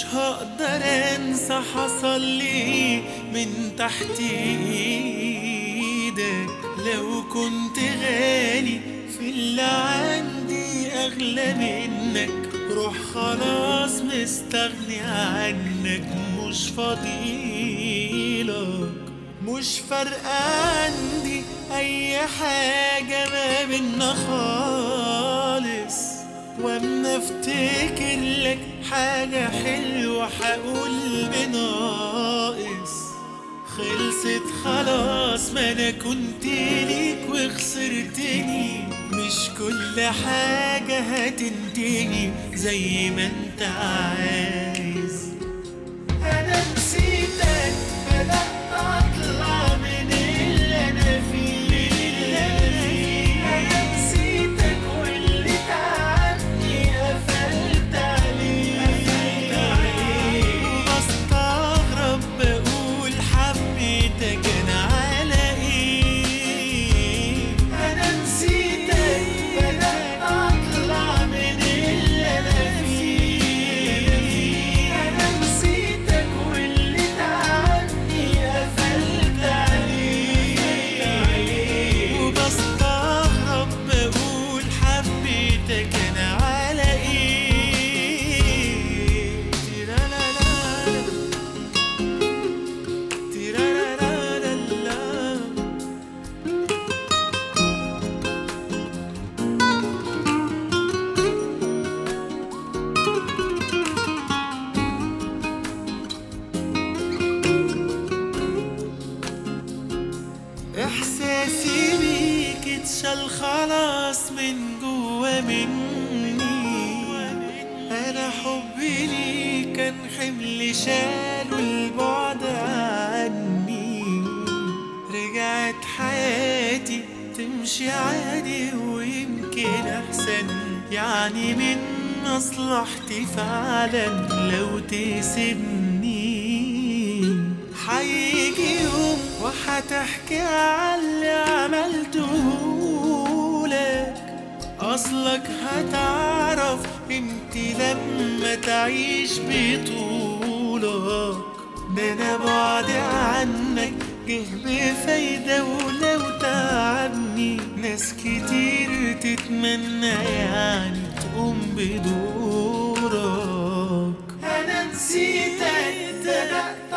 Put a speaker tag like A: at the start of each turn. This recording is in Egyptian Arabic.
A: هقدر انسى حصل لي من تحت ايدك لو كنت غالي في اللي عندي اغلى منك روح خلاص مستغني عنك مش فضيلك مش فارقة عندي أي حاجة ما بينا خالص واما افتكر لك حاجة حلوة حقول بناقص خلصت خلاص ما انا كنت ليك وخسرتني مش كل حاجة هتنتهي زي ما انت عايز انا نسيتك بدأت اطلع من اللي انا فيه انا نسيتك واللي تعبني قفلت عليه وبستغرب بقول حبيتك انا على ايه انا نسيتك بدأت اطلع من اللي انا فيه انا نسيتك واللي تعبني قفلت عليه وبستغرب بقول حبيتك انا على ايه تيرالالا تيرالالا احساسي بيك اتشال خلاص من جوا مني انا حبي ليك كان حمل شاله البعد عني رجعت حياتي تمشي عادي ويمكن احسن يعني من مصلحتي فعلا لو تسيبني هيجي يوم وهتحكي على اللي عملته لك اصلك هتعرف قيمتي لما تعيش بطولك ده انا بعدي عنك جه بفايدة ولو تعبني ناس كتير تتمنى يعني تقوم بدورك انا نسيتك بدأت